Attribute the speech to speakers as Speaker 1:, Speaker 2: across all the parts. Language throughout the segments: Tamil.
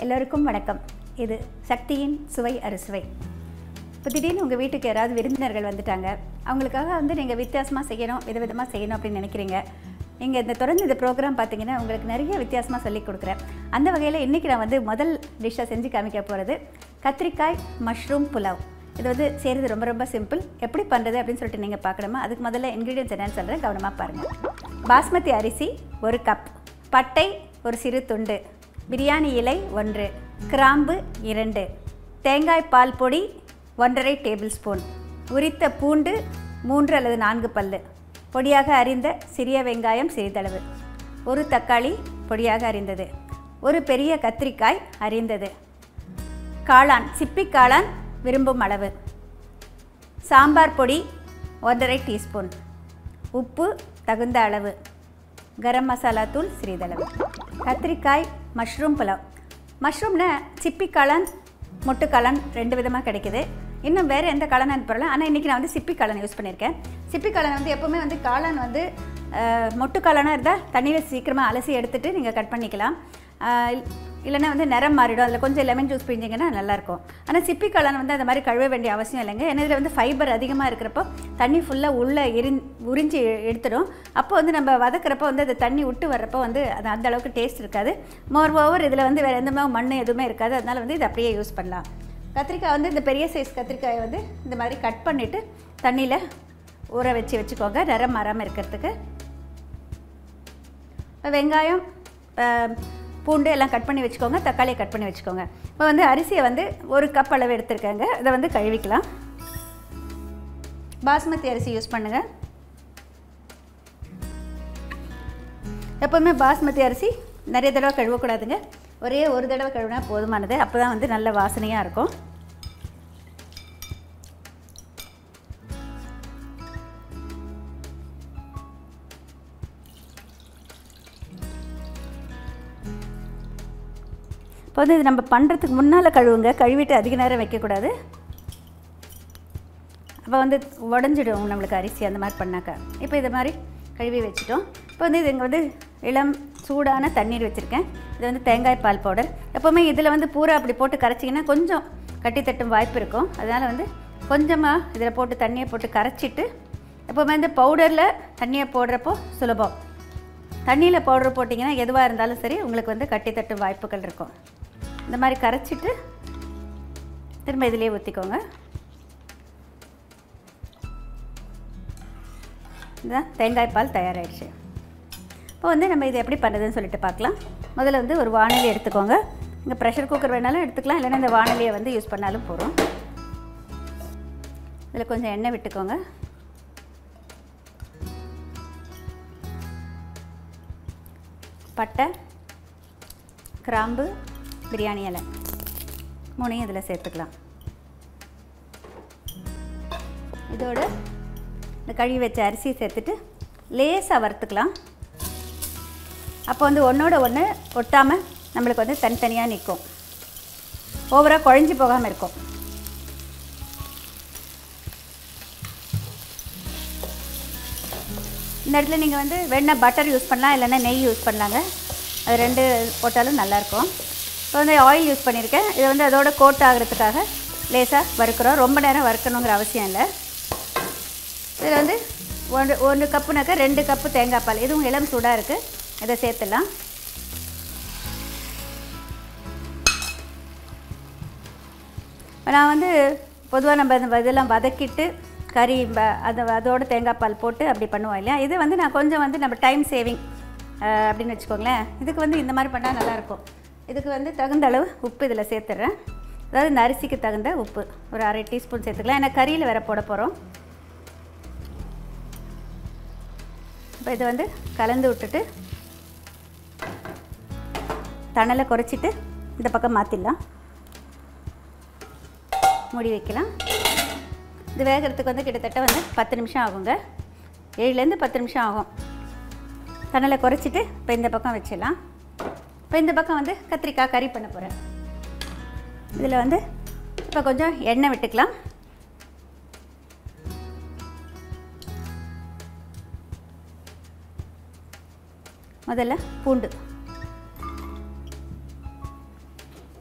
Speaker 1: எல்லோருக்கும் வணக்கம் இது சக்தியின் சுவை அறுசுவை இப்போ திடீர்னு உங்கள் வீட்டுக்கு யாராவது விருந்தினர்கள் வந்துட்டாங்க அவங்களுக்காக வந்து நீங்கள் வித்தியாசமாக செய்யணும் விதவிதமாக செய்யணும் அப்படின்னு நினைக்கிறீங்க நீங்கள் இந்த தொடர்ந்து இந்த ப்ரோக்ராம் பார்த்தீங்கன்னா உங்களுக்கு நிறைய வித்தியாசமாக சொல்லி கொடுக்குறேன் அந்த வகையில் இன்றைக்கி நான் வந்து முதல் டிஷ்ஷை செஞ்சு காமிக்க போகிறது கத்திரிக்காய் மஷ்ரூம் புலாவ் இது வந்து செய்கிறது ரொம்ப ரொம்ப சிம்பிள் எப்படி பண்ணுறது அப்படின்னு சொல்லிட்டு நீங்கள் பார்க்கணுமா அதுக்கு முதல்ல இன்க்ரீடியன்ஸ் என்னன்னு சொல்கிறேன் கவனமாக பாருங்கள் பாஸ்மதி அரிசி ஒரு கப் பட்டை ஒரு சிறு துண்டு பிரியாணி இலை ஒன்று கிராம்பு இரண்டு தேங்காய் பால் பொடி ஒன்றரை டேபிள் ஸ்பூன் உரித்த பூண்டு மூன்று அல்லது நான்கு பல்லு பொடியாக அரிந்த சிறிய வெங்காயம் சிறிதளவு ஒரு தக்காளி பொடியாக அரிந்தது ஒரு பெரிய கத்திரிக்காய் அரிந்தது காளான் சிப்பி காளான் விரும்பும் அளவு சாம்பார் பொடி ஒன்றரை டீஸ்பூன் உப்பு தகுந்த அளவு கரம் மசாலா தூள் சிறிதளவு கத்திரிக்காய் மஷ்ரூம் புலாவ் மஷ்ரூம்னா சிப்பி காளான் மொட்டு காளான் ரெண்டு விதமாக கிடைக்குது இன்னும் வேறு எந்த காளான் போடலாம் ஆனால் இன்றைக்கி நான் வந்து சிப்பி காளான் யூஸ் பண்ணியிருக்கேன் சிப்பி காளான் வந்து எப்போவுமே வந்து காளான் வந்து அஹ், மொட்டு காளானாக இருந்தால் தண்ணியில் சீக்கிரமாக அலசி எடுத்துட்டு நீங்கள் கட் பண்ணிக்கலாம் அஹ், இல்- இல்லைன்னா வந்து நிறம் மாறிடும் அதில் கொஞ்சம் லெமன் ஜூஸ் பிழிஞ்சிங்கன்னா நல்லாயிருக்கும் ஆனால் சிப்பி காளான் வந்து அந்த மாதிரி கழுவ வேண்டிய அவசியம் இல்லைங்க ஏன்னா இதில் வந்து ஃபைபர் அதிகமாக இருக்கிறப்போ தண்ணி ஃபுல்லாக உள்ளே எரி உறிஞ்சி எ- எடுத்துடும் அப்போ வந்து நம்ம வதக்குறப்போ வந்து அது தண்ணி விட்டு வர்றப்போ வந்து அது அந்த அளவுக்கு டேஸ்ட் இருக்காது மோர் ஓவர் இதில் வந்து வேறு எந்த மாதிரி மண் எதுவுமே இருக்காது அதனால் வந்து இதை அப்படியே யூஸ் பண்ணலாம் கத்திரிக்காய் வந்து இந்த பெரிய சைஸ் கத்திரிக்காயை வந்து இந்த மாதிரி கட் பண்ணிவிட்டு தண்ணியில் ஊற வச்சு வச்சுக்கோங்க நிறம் மாறாமல் இருக்கிறதுக்கு இப்போ வெங்காயம் அஹ், பூண்டு எல்லாம் கட் பண்ணி வச்சுக்கோங்க தக்காளியை கட் பண்ணி வச்சுக்கோங்க இப்போ வந்து அரிசியை வந்து ஒரு கப் அளவு எடுத்துருக்கேங்க இதை வந்து கழுவிக்கலாம் பாஸ்மதி அரிசி யூஸ் பண்ணுங்கள் எப்போவுமே பாஸ்மதி அரிசி நிறைய தடவை கழுவக்கூடாதுங்க ஒரே ஒரு தடவை கழுவினா போதுமானது அப்போ தான் வந்து நல்ல வாசனையாக இருக்கும் இப்போ வந்து இது நம்ம பண்ணுறதுக்கு முன்னால் கழுவுங்க கழுவிட்டு அதிக நேரம் வைக்கக்கூடாது அப்போ வந்து உடஞ்சிடும் நம்மளுக்கு அரிசி அந்த மாதிரி பண்ணாக்கா இப்போ இது மாதிரி கழுவி வச்சுட்டோம் இப்போ வந்து இது இங்கே வந்து இளம் சூடான தண்ணீர் வச்சுருக்கேன் இது வந்து தேங்காய் பால் பவுடர் எப்போவுமே இதில் வந்து பூரா அப்படி போட்டு கரைச்சிங்கன்னா கொஞ்சம் கட்டி தட்டும் வாய்ப்பு இருக்கும் அதனால் வந்து கொஞ்சமாக இதில் போட்டு தண்ணியை போட்டு கரைச்சிட்டு எப்போவுமே இந்த பவுடரில் தண்ணியை போடுறப்போ சுலபம் தண்ணியில் பவுடர் போட்டிங்கன்னா எதுவாக இருந்தாலும் சரி உங்களுக்கு வந்து கட்டி தட்டும் வாய்ப்புகள் இருக்கும் இந்த மாதிரி கரைச்சிட்டு திரும்ப இதிலேயே ஊற்றிக்கோங்க இதுதான் தேங்காய் பால் தயாராகிடுச்சு இப்போ வந்து நம்ம இது எப்படி பண்ணுறதுன்னு சொல்லிட்டு பார்க்கலாம் முதல்ல வந்து ஒரு வானொலி எடுத்துக்கோங்க இங்கே ப்ரெஷர் குக்கர் வேணாலும் எடுத்துக்கலாம் இல்லைன்னா இந்த வானொலியை வந்து யூஸ் பண்ணாலும் போகிறோம் இதில் கொஞ்சம் எண்ணெய் விட்டுக்கோங்க பட்டை கிராம்பு பிரியாணி இலை மூணையும் இதில் சேர்த்துக்கலாம் இதோட இந்த கழுவி வச்ச அரிசியை சேர்த்துட்டு லேசாக வறுத்துக்கலாம் அப்போ வந்து ஒன்றோட ஒன்று ஒட்டாமல் நம்மளுக்கு வந்து தனித்தனியாக நிற்கும் ஓவராக குழஞ்சி போகாமல் இருக்கும் இந்த இடத்துல நீங்கள் வந்து வேணா பட்டர் யூஸ் பண்ணலாம் இல்லைன்னா நெய் யூஸ் பண்ணலாங்க அது ரெண்டு போட்டாலும் நல்லாயிருக்கும் இப்போ வந்து ஆயில் யூஸ் பண்ணியிருக்கேன் இதை வந்து அதோட கோட் ஆகிறதுக்காக லேசாக வறுக்கிறோம் ரொம்ப நேரம் வறுக்கணுங்கிற அவசியம் இல்லை இதில் வந்து ஒன்று ஒன்று கப்புனாக்கா ரெண்டு கப்பு தேங்காய் பால் இதுவும் இளம் சூடாக இருக்குது இதை சேர்த்துடலாம் இப்ப நான் வந்து பொதுவாக நம்ம இந்த இதெல்லாம் வதக்கிட்டு கறி ப- அது அதோட தேங்காய் பால் போட்டு அப்படி பண்ணுவோம் இல்லையா இது வந்து நான் கொஞ்சம் வந்து நம்ம டைம் சேவிங் அப்படின்னு வச்சுக்கோங்களேன் இதுக்கு வந்து இந்த மாதிரி பண்ணால் நல்லாயிருக்கும் இதுக்கு வந்து தகுந்த அளவு உப்பு இதில் சேர்த்துட்றேன் அதாவது இந்த அரிசிக்கு தகுந்த உப்பு ஒரு அரை டீஸ்பூன் சேர்த்துக்கலாம் ஏன்னா கறியில் வேற போட போகிறோம் இப்போ இதை வந்து கலந்து விட்டுட்டு தணலை குறைச்சிட்டு இந்த பக்கம் மாற்றிடலாம் மூடி வைக்கலாம் இது வேகிறதுக்கு வந்து கிட்டத்தட்ட வந்து பத்து நிமிஷம் ஆகுங்க ஏழுலேருந்து பத்து நிமிஷம் ஆகும் தணலை குறைச்சிட்டு இப்போ இந்த பக்கம் வச்சிடலாம் இப்போ இந்த பக்கம் வந்து கத்திரிக்காய் கறி பண்ண போகிறேன் இதில் வந்து இப்போ கொஞ்சம் எண்ணெய் விட்டுக்கலாம் முதல்ல பூண்டு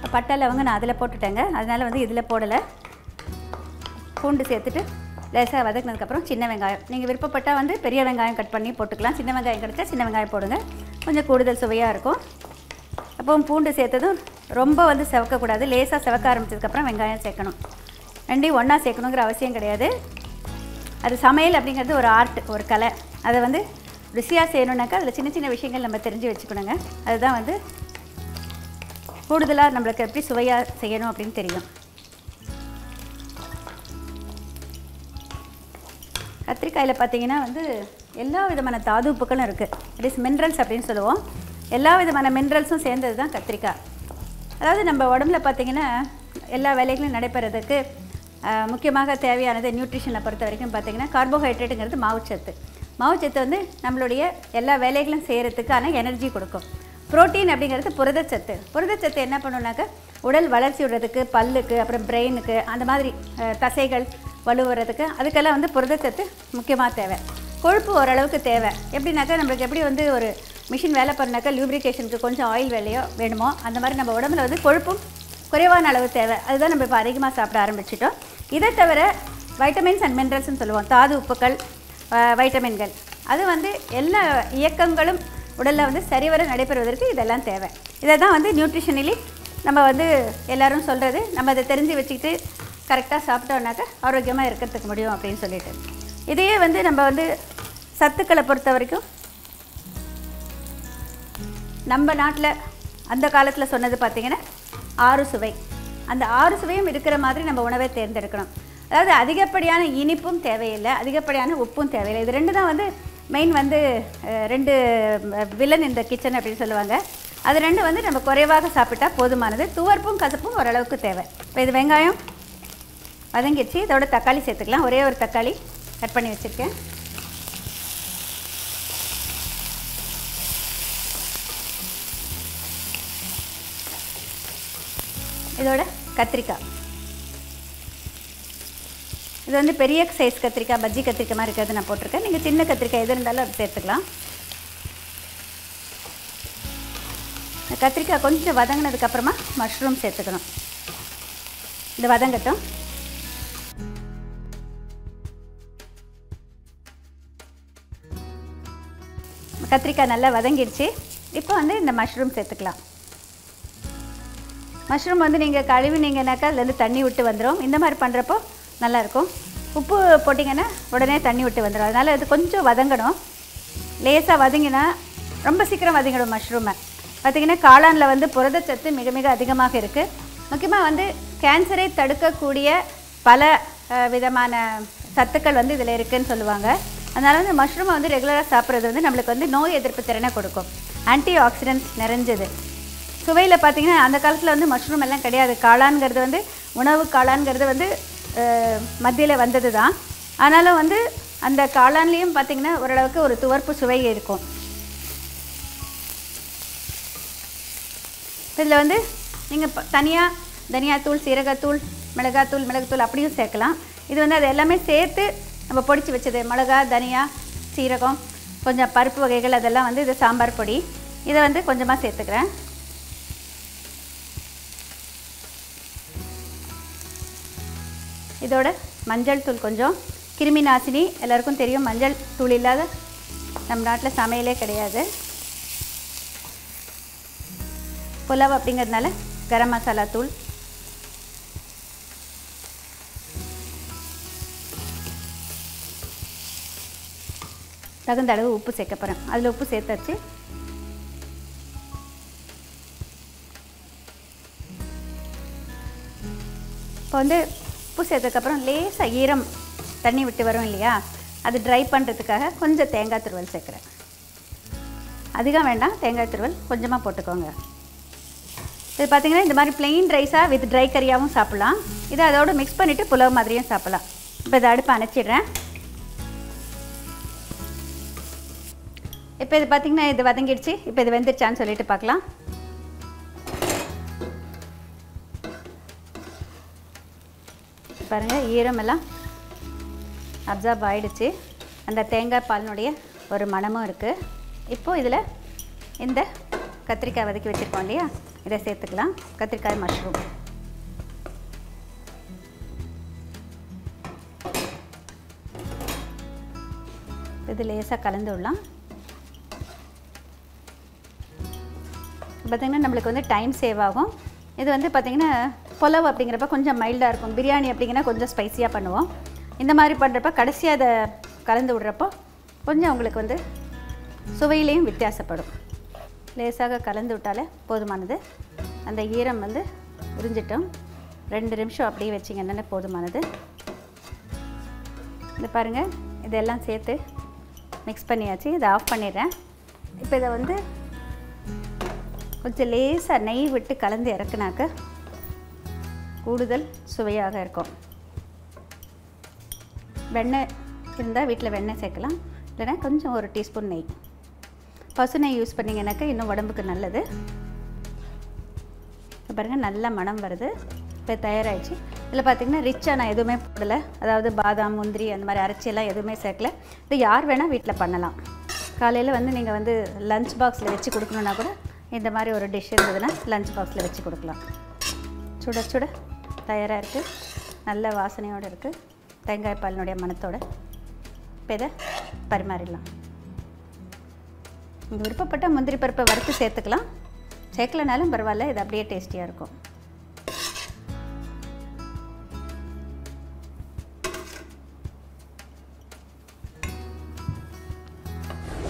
Speaker 1: பட்டை லவங்க நான் அதில் போட்டுட்டேங்க அதனால் வந்து இதில் போடலை பூண்டு சேர்த்துட்டு லேசாக வதக்கினதுக்கப்புறம் சின்ன வெங்காயம் நீங்கள் விருப்பப்பட்டால் வந்து பெரிய வெங்காயம் கட் பண்ணி போட்டுக்கலாம் சின்ன வெங்காயம் கிடைச்சா சின்ன வெங்காயம் போடுங்க கொஞ்சம் கூடுதல் சுவையாக இருக்கும் அப்போ பூண்டு சேர்த்ததும் ரொம்ப வந்து செவக்கக்கூடாது லேசாக செவக்க ஆரம்பிச்சதுக்கப்புறம் வெங்காயம் சேர்க்கணும் ரெண்டையும் ஒன்றா சேர்க்கணுங்கிற அவசியம் கிடையாது அது சமையல் அப்படிங்கிறது ஒரு ஆர்ட் ஒரு கலை அதை வந்து ருசியாக செய்யணுன்னாக்கா அதில் சின்ன சின்ன விஷயங்கள் நம்ம தெரிஞ்சு வச்சுக்கணுங்க அதுதான் வந்து கூடுதலாக நம்மளுக்கு எப்படி சுவையாக செய்யணும் அப்படின்னு தெரியும் கத்திரிக்காயில் பார்த்தீங்கன்னா வந்து எல்லா விதமான தாதுப்புக்களும் இருக்குது இட் இஸ் மினரல்ஸ் அப்படின்னு சொல்லுவோம் எல்லா விதமான மினரல்ஸும் சேர்ந்தது தான் கத்திரிக்காய் அதாவது நம்ம உடம்புல பார்த்தீங்கன்னா எல்லா வேலைகளும் நடைபெறதுக்கு ஆஹ், முக்கியமாக தேவையானது நியூட்ரிஷனை பொறுத்த வரைக்கும் பார்த்தீங்கன்னா கார்போஹைட்ரேட்டுங்கிறது மாவுச்சத்து மாவுச்சத்து வந்து நம்மளுடைய எல்லா வேலைகளும் செய்கிறதுக்கான எனர்ஜி கொடுக்கும் புரோட்டீன் அப்படிங்கிறது புரதச்சத்து புரதச்சத்து என்ன பண்ணுனாக்கா உடல் வளர்ச்சி விடுறதுக்கு பல்லுக்கு அப்புறம் பிரெயினுக்கு அந்த மாதிரி ஆஹ், தசைகள் வலுவுறதுக்கு அதுக்கெல்லாம் வந்து புரதச்சத்து முக்கியமாக தேவை கொழுப்பு ஓரளவுக்கு தேவை எப்படின்னாக்கா நம்மளுக்கு எப்படி வந்து ஒரு மிஷின் வேலை பண்ணாக்கா லூப்ரிகேஷனுக்கு கொஞ்சம் ஆயில் வேலையோ வேணுமோ அந்த மாதிரி நம்ம உடம்புல வந்து கொழுப்பும் குறைவான அளவு தேவை அதுதான் நம்ம இப்போ அதிகமாக சாப்பிட ஆரம்பிச்சிட்டோம் இதை தவிர வைட்டமின்ஸ் அண்ட் மினரல்ஸ்னு சொல்லுவோம் தாது உப்புக்கள் அஹ், வைட்டமின்கள் அது வந்து எல்லா இயக்கங்களும் உடலில் வந்து சரிவர நடைபெறுவதற்கு இதெல்லாம் தேவை இதை தான் வந்து நியூட்ரிஷனலி நம்ம வந்து எல்லாரும் சொல்கிறது நம்ம அதை தெரிஞ்சு வச்சுக்கிட்டு கரெக்டாக சாப்பிட்டோம்னாக்கா ஆரோக்கியமாக இருக்கிறதுக்கு முடியும் அப்படின்னு சொல்லிட்டு இதையே வந்து நம்ம வந்து சத்துக்களை பொறுத்த வரைக்கும் நம்ம நாட்டில் அந்த காலத்தில் சொன்னது பார்த்திங்கன்னா ஆறு சுவை அந்த ஆறு சுவையும் இருக்கிற மாதிரி நம்ம உணவை தேர்ந்தெடுக்கணும் அதாவது அதிகப்படியான இனிப்பும் தேவையில்லை அதிகப்படியான உப்பும் தேவையில்லை இது ரெண்டு தான் வந்து மெயின் வந்து அஹ், ரெண்டு வில்லன் இந்த கிச்சன் அப்படின்னு சொல்லுவாங்க அது ரெண்டு வந்து நம்ம குறைவாக சாப்பிட்டா போதுமானது துவர்ப்பும் கசப்பும் ஓரளவுக்கு தேவை இப்போ இது வெங்காயம் வதங்கிடுச்சு இதோட தக்காளி சேர்த்துக்கலாம் ஒரே ஒரு தக்காளி கட் பண்ணி வச்சுருக்கேன் இதோட கத்திரிக்காய் இது வந்து பெரிய சைஸ் கத்திரிக்காய் பஜ்ஜி கத்திரிக்காய் மாதிரி இருக்கிறது நான் போட்டிருக்கேன் நீங்கள் சின்ன கத்திரிக்காய் எது இருந்தாலும் அது சேர்த்துக்கலாம் இந்த கத்திரிக்காய் கொஞ்சம் வதங்கினதுக்கப்புறமா மஷ்ரூம் சேர்த்துக்கணும் இந்த வதங்கட்டும் கத்திரிக்காய் நல்லா வதங்கிடுச்சு இப்போ வந்து இந்த மஷ்ரூம் சேர்த்துக்கலாம் மஷ்ரூம் வந்து நீங்கள் கழுவினீங்கனாக்கா அதுலேருந்து தண்ணி விட்டு வந்துடும் இந்த மாதிரி பண்ணுறப்போ நல்லாயிருக்கும் உப்பு போட்டிங்கன்னா உடனே தண்ணி விட்டு வந்துடும் அதனால் இது கொஞ்சம் வதங்கணும் லேசாக வதங்கினா ரொம்ப சீக்கிரம் வதங்கிடும் மஷ்ரூமை பார்த்திங்கன்னா காளானில் வந்து புரதச்சத்து மிக மிக அதிகமாக இருக்குது முக்கியமாக வந்து கேன்சரை தடுக்கக்கூடிய பல அஹ், விதமான சத்துக்கள் வந்து இதில் இருக்குதுன்னு சொல்லுவாங்க அதனால் வந்து மஷ்ரூமை வந்து ரெகுலராக சாப்பிட்றது வந்து நம்மளுக்கு வந்து நோய் எதிர்ப்பு திறனை கொடுக்கும் ஆன்டி ஆக்சிடென்ட்ஸ் நிறைஞ்சது சுவையில் பார்த்தீங்கன்னா அந்த காலத்தில் வந்து மஷ்ரூம் எல்லாம் கிடையாது காளான்ங்கிறது வந்து உணவு காளான்ங்கிறது வந்து மத்தியில் வந்தது தான் ஆனாலும் வந்து அந்த காளான்லேயும் பார்த்தீங்கன்னா ஓரளவுக்கு ஒரு துவர்ப்பு சுவை இருக்கும் இதில் வந்து நீங்கள் தனியாக தனியாத்தூள் சீரகத்தூள் மிளகாத்தூள் மிளகுத்தூள் அப்படியும் சேர்க்கலாம் இது வந்து அது எல்லாமே சேர்த்து நம்ம பொடிச்சு வச்சது மிளகா தனியா சீரகம் கொஞ்சம் பருப்பு வகைகள் அதெல்லாம் வந்து இது சாம்பார் பொடி இதை வந்து கொஞ்சமாக சேர்த்துக்கிறேன் இதோட மஞ்சள் தூள் கொஞ்சம் கிருமி நாசினி எல்லாருக்கும் தெரியும் மஞ்சள் தூள் இல்லாத நம்ம நாட்டில் சமையலே கிடையாது புலாவ் அப்படிங்கிறதுனால கரம் மசாலா தூள் தகுந்த அளவு உப்பு சேர்க்க போகிறேன் அதில் உப்பு சேர்த்தாச்சு இப்போ வந்து உப்பு சேர்த்ததுக்கப்புறம் லேசாக ஈரம் தண்ணி விட்டு வரும் இல்லையா அது ட்ரை பண்ணுறதுக்காக கொஞ்சம் தேங்காய் துருவல் சேர்க்குறேன் அதிகம் வேண்டாம் தேங்காய் துருவல் கொஞ்சமாக போட்டுக்கோங்க இது பார்த்தீங்கன்னா இந்த மாதிரி பிளெயின் ரைஸாக வித் ட்ரை கறியாகவும் சாப்பிட்லாம் இதை அதோடு மிக்ஸ் பண்ணிவிட்டு புலவு மாதிரியும் சாப்பிட்லாம் இப்போ இதை அடுப்பு அணைச்சிடுறேன் இப்போ இது பார்த்தீங்கன்னா இது வதங்கிடுச்சு இப்போ இது வெந்துருச்சான்னு சொல்லிட்டு பார்க்கலாம் பாருங்கள் ஈரமெல்லாம் அப்சார்ப் ஆயிடுச்சு அந்த தேங்காய் பாலினுடைய ஒரு மணமும் இருக்குது இப்போது இதில் இந்த கத்திரிக்காய் வதக்கி வச்சுருக்கோம் இல்லையா இதை சேர்த்துக்கலாம் கத்திரிக்காய் மஷ்ரூம் இது லேசாக கலந்து விடலாம் பார்த்திங்கன்னா நம்மளுக்கு வந்து டைம் சேவ் ஆகும் இது வந்து பார்த்திங்கன்னா புலவு அப்படிங்கிறப்ப கொஞ்சம் மைல்டாக இருக்கும் பிரியாணி அப்படிங்கன்னா கொஞ்சம் ஸ்பைஸியாக பண்ணுவோம் இந்த மாதிரி பண்ணுறப்ப கடைசியாக அதை கலந்து விடுறப்போ கொஞ்சம் உங்களுக்கு வந்து சுவையிலையும் வித்தியாசப்படும் லேசாக கலந்து விட்டாலே போதுமானது அந்த ஈரம் வந்து உறிஞ்சிட்டோம் ரெண்டு நிமிஷம் அப்படியே வச்சிங்கன்னா போதுமானது இந்த பாருங்கள் இதெல்லாம் சேர்த்து மிக்ஸ் பண்ணியாச்சு இதை ஆஃப் பண்ணிடுறேன் இப்போ இதை வந்து கொஞ்சம் லேசாக நெய் விட்டு கலந்து இறக்குனாக்க கூடுதல் சுவையாக இருக்கும் வெண்ணெய் இருந்தால் வீட்டில் வெண்ணெய் சேர்க்கலாம் இல்லைன்னா கொஞ்சம் ஒரு டீஸ்பூன் நெய் பசு நெய் யூஸ் பண்ணிங்கனாக்கா இன்னும் உடம்புக்கு நல்லது இப்போ பாருங்கள் நல்ல மனம் வருது இப்போ தயாராகிடுச்சு இதில் பார்த்திங்கன்னா ரிச்சாக நான் எதுவுமே போடலை அதாவது பாதாம் முந்திரி அந்த மாதிரி அரைச்சியெல்லாம் எதுவுமே சேர்க்கல இது யார் வேணால் வீட்டில் பண்ணலாம் காலையில் வந்து நீங்கள் வந்து லஞ்ச் பாக்ஸில் வச்சு கொடுக்கணுன்னா கூட இந்த மாதிரி ஒரு டிஷ் இருந்ததுன்னா லஞ்ச் பாக்ஸில் வச்சு கொடுக்கலாம் சுட சுட தயாராக இருக்குது நல்ல வாசனையோடு இருக்குது தேங்காய் பாலினுடைய மணத்தோடு இப்போ இதை பரிமாறிடலாம் உங்களுக்கு விருப்பப்பட்ட முந்திரி பருப்பை வறுத்து சேர்த்துக்கலாம் சேர்க்கலனாலும் பரவாயில்ல இது அப்படியே டேஸ்டியாக இருக்கும்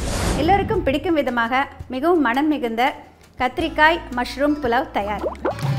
Speaker 1: எல்லோருக்கும் பிடிக்கும் விதமாக மிகவும் மனம் மிகுந்த கத்திரிக்காய் மஷ்ரூம் புலாவ் தயார்